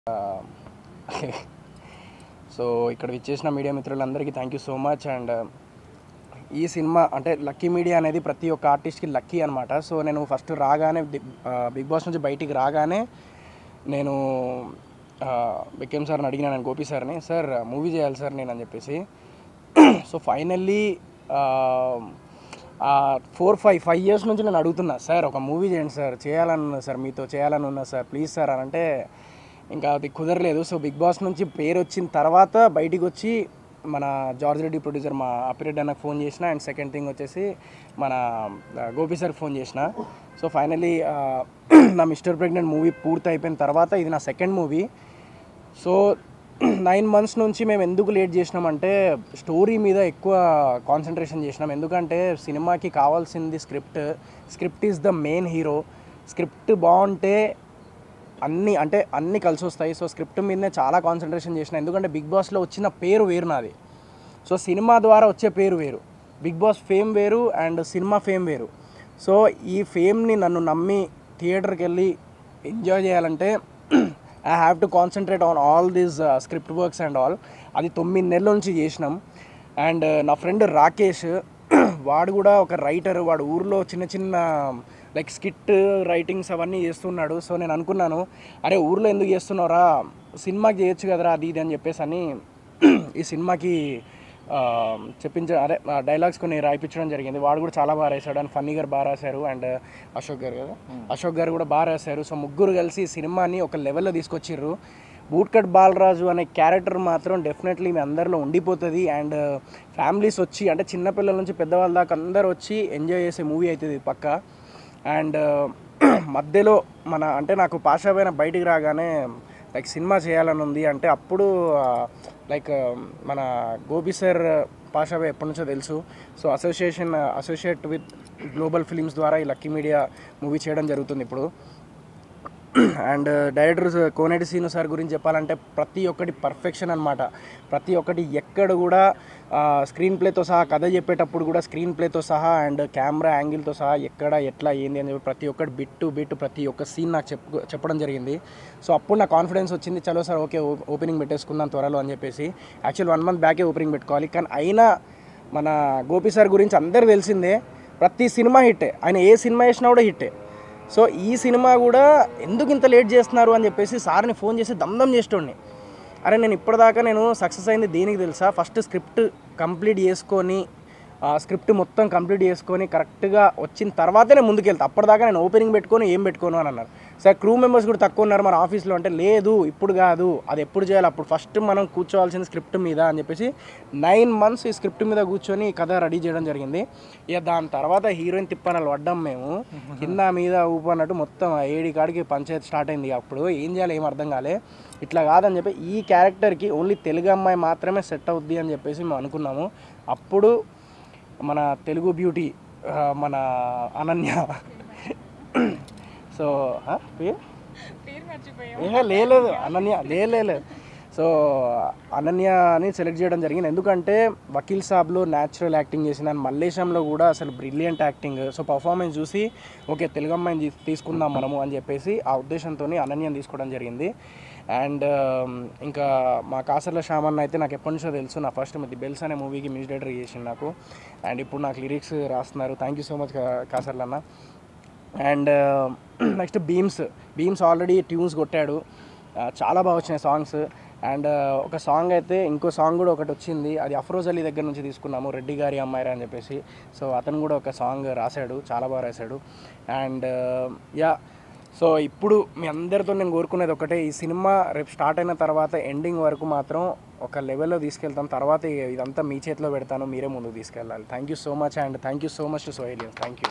so ఇక్కడ విచ్చేసిన media మిత్రులందరికీ thank you so much and ఈ సినిమా అంటే లక్కీ మీడియా అనేది ప్రతి ఒక్క ఆర్టిస్ట్కి లక్కీ అనమాట సో నేను ఫస్ట్ రాగానే బిగ్ బాస్ నుంచి బయటికి రాగానే నేను బికెమ్ సార్ని అడిగినా నేను గోపి సార్ని సార్ మూవీ చేయాలి సార్ నేను అని చెప్పేసి so finally four five five years నుంచి నేను అడుగుతున్నా సార్ ఒక మూవీ చేయండి సార్ చేయాలని ఉన్నా సార్ మీతో చేయాలని ఉన్నా సార్ ప్లీజ్ సార్ అని అంటే ఇంకా అది కుదరలేదు సో బిగ్ బాస్ నుంచి పేరు వచ్చిన తర్వాత బయటికి వచ్చి మన జార్జ్ రెడ్డి ప్రొడ్యూసర్ మా అప్పిరెడ్డి అన్నకు ఫోన్ చేసిన అండ్ సెకండ్ థింగ్ వచ్చేసి మన ఆ, గోపి సార్కి ఫోన్ చేసిన సో ఫైనలీ నా మిస్టర్ ప్రెగ్నెంట్ మూవీ పూర్తి అయిపోయిన తర్వాత ఇది నా second movie so nine months నుంచి మేము ఎందుకు లేట్ చేసినామంటే స్టోరీ మీద ఎక్కువ కాన్సన్ట్రేషన్ చేసినాం ఎందుకంటే సినిమాకి కావాల్సింది script script is the main hero script బాగుంటే అన్నీ అంటే అన్నీ కలిసి వస్తాయి సో స్క్రిప్ట్ మీదనే చాలా కాన్సన్ట్రేషన్ చేసిన ఎందుకంటే బిగ్ బాస్లో వచ్చిన పేరు వేరు నాది సో సినిమా ద్వారా వచ్చే పేరు వేరు బిగ్ బాస్ ఫేమ్ వేరు అండ్ సినిమా ఫేమ్ వేరు సో ఈ ఫేమ్ని నన్ను నమ్మి థియేటర్కి వెళ్ళి ఎంజాయ్ చేయాలంటే I have to concentrate on all these script works and all అది తొమ్మిది నెలల నుంచి చేసినాం అండ్ నా ఫ్రెండ్ రాకేష్ వాడు కూడా ఒక రైటర్ వాడు ఊర్లో చిన్న చిన్న లైక్ స్కిట్ రైటింగ్స్ అవన్నీ చేస్తున్నాడు సో నేను అనుకున్నాను అరే ఊర్లో ఎందుకు చేస్తున్నావురా సినిమాకి చేయొచ్చు కదరా అది ఇది అని చెప్పేసి అని ఈ సినిమాకి ఆ, చెప్పించ అదే డైలాగ్స్ కొన్ని రాయిపించడం జరిగింది వాడు కూడా చాలా బాగా రాశాడు అండ్ ఫన్నీ గారు బాగా రాశారు అండ్ అశోక్ గారు కదా అశోక్ గారు కూడా బాగా రాశారు సో ముగ్గురు కలిసి ఈ సినిమాని ఒక లెవెల్లో తీసుకొచ్చిర్రు బూట్కట్ బాలరాజు అనే క్యారెక్టర్ మాత్రం డెఫినెట్లీ మీ అందరిలో ఉండిపోతుంది అండ్ ఫ్యామిలీస్ వచ్చి అంటే చిన్నపిల్లల నుంచి పెద్దవాళ్ళ దాకా అందరు వచ్చి ఎంజాయ్ చేసే మూవీ అవుతుంది ఇది పక్క అండ్ మధ్యలో మన అంటే నాకు పాషా పైన బయటికి రాగానే లైక్ సినిమా చేయాలని ఉంది అంటే అప్పుడు లైక్ మన గోపి సార్ పాషాబాయ్ ఎప్పటి నుంచో తెలుసు so association associate with Global Films ద్వారా ఈ లక్కీ మీడియా మూవీ చేయడం జరుగుతుంది ఇప్పుడు and director Koneti Seenu sir గురించి చెప్పాలంటే ప్రతి ఒక్కటి పర్ఫెక్షన్ అనమాట ప్రతి ఒక్కటి ఎక్కడ కూడా స్క్రీన్ ప్లేతో సహా కథ చెప్పేటప్పుడు కూడా స్క్రీన్ ప్లేతో సహా అండ్ కెమెరా యాంగిల్తో సహా ఎక్కడ ఎట్లా ఏంది అని చెప్పి ప్రతి ఒక్కటి బిట్ టు బిట్ ప్రతి ఒక్క సీన్ నాకు చెప్పు చెప్పడం జరిగింది సో అప్పుడు నాకు కాన్ఫిడెన్స్ వచ్చింది చలో సార్ ఓకే ఓపెనింగ్ పెట్టేసుకుందాం త్వరలో అని చెప్పేసి యాక్చువల్ వన్ మంత్ బ్యాకే ఓపెనింగ్ పెట్టుకోవాలి కానీ అయినా మన గోపి సార్ గురించి అందరు తెలిసిందే ప్రతి సినిమా హిట్టే ఆయన ఏ సినిమా వేసినా కూడా హిట్టే సో ఈ సినిమా కూడా ఎందుకు ఇంత లేట్ చేస్తున్నారు అని చెప్పేసి సార్ని ఫోన్ చేసి దమ్దం చేసేటోడిని అరే నేను ఇప్పటిదాకా నేను సక్సెస్ అయింది దేనికి తెలుసా ఫస్ట్ స్క్రిప్ట్ కంప్లీట్ చేసుకొని ఆ స్క్రిప్ట్ మొత్తం కంప్లీట్ చేసుకొని కరెక్ట్గా వచ్చిన తర్వాతే నేను ముందుకు వెళ్తా అప్పటిదాకా నేను ఓపెనింగ్ పెట్టుకొని ఏం పెట్టుకోను అని అన్నారు సార్ క్రూ మెంబర్స్ కూడా తక్కువ ఉన్నారు మన ఆఫీస్లో అంటే లేదు ఇప్పుడు కాదు అది ఎప్పుడు చేయాలి అప్పుడు ఫస్ట్ మనం కూర్చోవాల్సిన స్క్రిప్ట్ మీద అని చెప్పేసి నైన్ మంత్స్ ఈ స్క్రిప్ట్ మీద కూర్చొని ఈ కథ రెడీ చేయడం జరిగింది ఇక దాని తర్వాత హీరోయిన్ తిప్పనలు పడ్డాం మేము కింద మీద ఊపు అన్నట్టు మొత్తం ఆ ఏడి కాడికి పంచాయతీ స్టార్ట్ అయింది ఇక అప్పుడు ఏం చేయాలి ఏం అర్థం కాలే ఇట్లా కాదని చెప్పి ఈ క్యారెక్టర్కి ఓన్లీ తెలుగు అమ్మాయి మాత్రమే సెట్ అవుద్ది అని చెప్పేసి మేము అనుకున్నాము అప్పుడు మన తెలుగు బ్యూటీ ఆ, మన అనన్య సో ఆ, పేరు పేరు మర్చిపోయాం ఏహే లేదు అనన్య లే లే, లే సో అనన్యని సెలెక్ట్ చేయడం జరిగింది ఎందుకంటే వకీల్ సాబ్లో న్యాచురల్ యాక్టింగ్ చేసింది అండ్ మల్లేశంలో కూడా అసలు బ్రిలియంట్ యాక్టింగ్ సో పర్ఫార్మెన్స్ చూసి ఓకే తెలుగు అమ్మాయిని తీ- తీసుకుందాం మనము అని చెప్పేసి ఆ ఉద్దేశంతో అనన్యని తీసుకోవడం జరిగింది అండ్ ఇంకా మా కాసర్ల శ్యామన్న అయితే నాకు ఎప్పటి నుంచో తెలుసు నా ఫస్ట్ ది బెల్స్ అనే మూవీకి మ్యూజిక్ డైరెక్టర్ చేసింది నాకు అండ్ ఇప్పుడు నాకు లిరిక్స్ రాస్తున్నారు thank you so much Kasarla అన్న and next Bheems Bheems already tunes కొట్టాడు ఆ, చాలా బాగా వచ్చినాయి సాంగ్స్ అండ్ ఒక సాంగ్ అయితే ఇంకో సాంగ్ కూడా ఒకటి వచ్చింది అది అఫ్రోజ్ అలీ దగ్గర నుంచి తీసుకున్నాము రెడ్డి గారి అమ్మాయి అని చెప్పేసి సో అతను కూడా ఒక సాంగ్ రాశాడు చాలా బాగా రాశాడు అండ్ యా సో ఇప్పుడు మీ అందరితో నేను కోరుకునేది ఒకటే ఈ సినిమా రేపు స్టార్ట్ అయిన తర్వాత ఎండింగ్ వరకు మాత్రం ఒక లెవెల్లో తీసుకెళ్తాం తర్వాత ఇదంతా మీ చేతిలో పెడతాను మీరే ముందుకు తీసుకెళ్ళాలి thank you so much and thank you so much to సోహెలియన్ థ్యాంక్ యూ